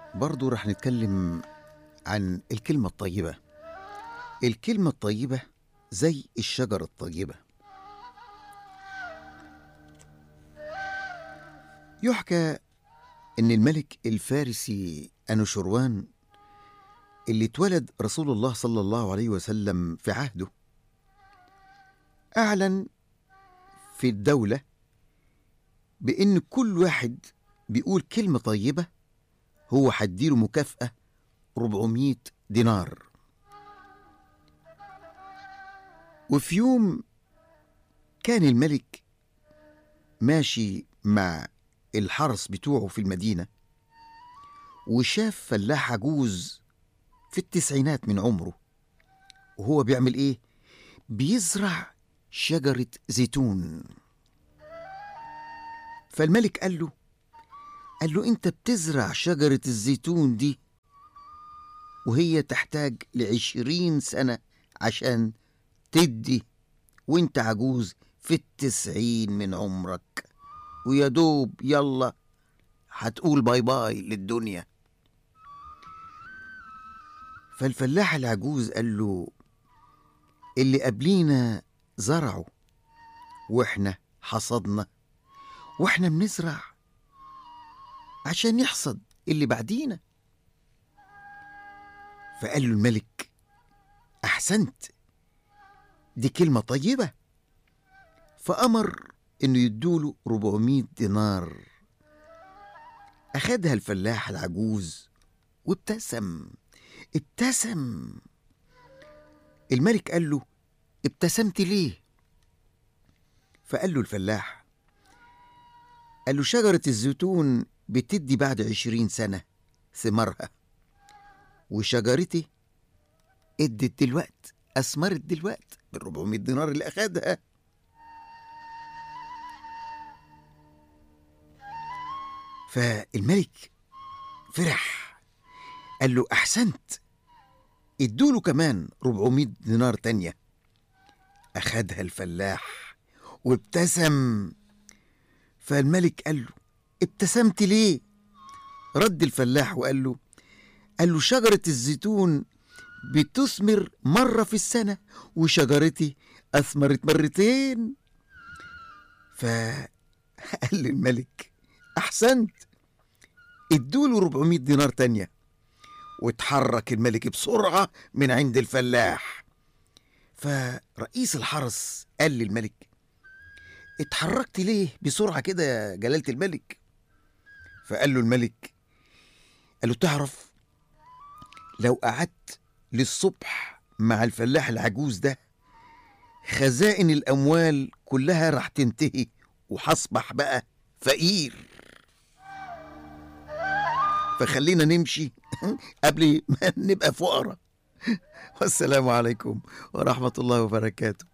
برضو رح نتكلم عن الكلمة الطيبة الكلمة الطيبة زي الشجرة الطيبة يحكى إن الملك الفارسي أنوشروان اللي اتولد رسول الله صلى الله عليه وسلم في عهده أعلن في الدولة بإن كل واحد بيقول كلمة طيبة هو هديله مكافأة 400 دينار وفي يوم كان الملك ماشي مع الحرس بتوعه في المدينة وشاف فلاح عجوز في التسعينات من عمره وهو بيعمل ايه بيزرع شجرة زيتون فالملك قال له قال له انت بتزرع شجرة الزيتون دي وهي تحتاج لعشرين سنة عشان تدي وانت عجوز في التسعين من عمرك ويا دوب يلا هتقول باي باي للدنيا فالفلاح العجوز قال له اللي قبلينا زرعوا واحنا حصدنا واحنا بنزرع عشان يحصد اللي بعدينا فقال له الملك احسنت دي كلمة طيبة فأمر إنه يدوله 400 دينار أخدها الفلاح العجوز وابتسم ابتسم الملك قال له ابتسمت ليه فقال له الفلاح قال له شجرة الزيتون بتدي بعد عشرين سنة ثمارها وشجرتي ادت دلوقت أثمرت دلوقت بال 400 دينار اللي أخدها فالملك فرح قال له أحسنت ادوله كمان 400 دينار تانية أخدها الفلاح وابتسم فالملك قال له ابتسمت ليه رد الفلاح وقال له قال له شجرة الزيتون بتثمر مرة في السنة وشجرتي أثمرت مرتين فقال الملك أحسنت ادوله 400 دينار تانية واتحرك الملك بسرعة من عند الفلاح فرئيس الحرس قال للملك اتحركت ليه بسرعة كده يا جلالة الملك فقال له الملك قال له تعرف لو قعدت للصبح مع الفلاح العجوز ده خزائن الأموال كلها راح تنتهي وهصبح بقى فقير فخلينا نمشي قبل ما نبقى فقراء والسلام عليكم ورحمة الله وبركاته